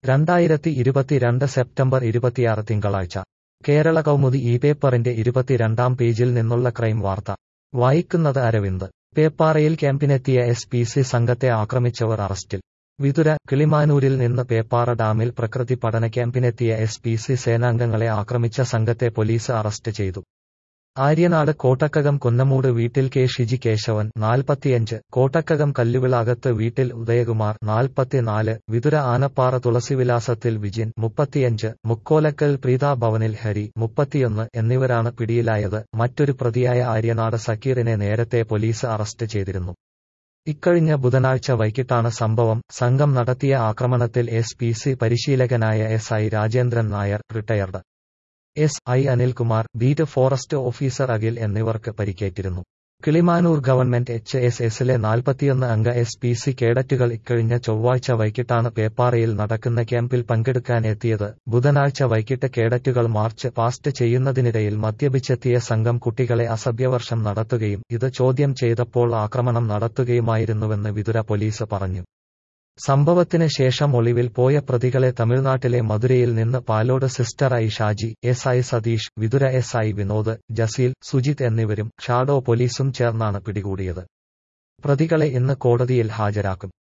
രണ്ടായിരത്തി ഇരുപത്തിരണ്ട് സെപ്റ്റംബർ ഇരുപത്തിയാറ് തിങ്കളാഴ്ച കേരള കൗമുദി ഈ പേപ്പറിന്റെ ഇരുപത്തിരണ്ടാം പേജിൽ നിന്നുള്ള ക്രൈം വാർത്ത വായിക്കുന്നത് അരവിന്ദ് പേപ്പാറയിൽ ക്യാമ്പിനെത്തിയ എസ് പി സി സംഘത്തെ ആക്രമിച്ചവർ അറസ്റ്റിൽ വിതുര കിളിമാനൂരിൽ നിന്ന് പേപ്പാറ ഡാമിൽ പ്രകൃതി പഠന ക്യാമ്പിനെത്തിയ എസ് പി സി സേനാംഗങ്ങളെ ആക്രമിച്ച സംഘത്തെ പോലീസ് അറസ്റ്റ് ചെയ്തു ആര്യനാട് കോട്ടക്കകം കുന്നമൂട് വീട്ടിൽ കെ ഷിജി കേശവൻ നാൽപ്പത്തിയഞ്ച് കോട്ടക്കകം കല്ലുവിളാകത്ത് വീട്ടിൽ ഉദയകുമാർ നാൽപ്പത്തിനാല് വിതുര ആനപ്പാറ തുളസിവിലാസത്തിൽ വിജിൻ മുപ്പത്തിയഞ്ച് മുക്കോലക്കൽ പ്രീതാ ഭവനിൽ ഹരി മുപ്പത്തിയൊന്ന് എന്നിവരാണ് പിടിയിലായത് മറ്റൊരു പ്രതിയായ ആര്യനാട് സക്കീറിനെ നേരത്തെ പോലീസ് അറസ്റ്റ് ചെയ്തിരുന്നു ഇക്കഴിഞ്ഞ ബുധനാഴ്ച വൈകിട്ടാണ് സംഭവം സംഘം നടത്തിയ ആക്രമണത്തിൽ എസ് പി സി പരിശീലകനായ S I Rajendran Nair retired S I Anilkumar beat forest officer Akhil എന്നിവർക്ക് പരിക്കേറ്റിരുന്നു കിളിമാനൂർ ഗവൺമെന്റ് എച്ച് എസ് എസിലെ നാൽപ്പത്തിയൊന്ന് അംഗ എസ് പി സി കേഡറ്റുകൾ ഇക്കഴിഞ്ഞ ചൊവ്വാഴ്ച വൈകിട്ടാണ് പേപ്പാറയിൽ നടക്കുന്ന ക്യാമ്പിൽ പങ്കെടുക്കാൻ എത്തിയത് ബുധനാഴ്ച വൈകിട്ട് കേഡറ്റുകൾ മാർച്ച് പാസ്റ്റ് ചെയ്യുന്നതിനിടയിൽ മദ്യപിച്ചെത്തിയ സംഘം കുട്ടികളെ അസഭ്യവർഷം നടത്തുകയും ഇത് ചോദ്യം ചെയ്തപ്പോൾ ആക്രമണം നടത്തുകയുമായിരുന്നുവെന്ന് വിതുര പോലീസ് പറഞ്ഞു സംഭവത്തിന് ശേഷം ഒളിവിൽ പോയ പ്രതികളെ തമിഴ്നാട്ടിലെ മധുരയിൽ നിന്ന് പാലോട് സിസ്റ്റർ I Shaji S I Satheesh Vithura S I Vinod Jaseel Sujith എന്നിവരും ഷാഡോ പോലീസും ചേർന്നാണ് പിടികൂടിയത് പ്രതികളെ ഇന്ന് കോടതിയിൽ ഹാജരാക്കും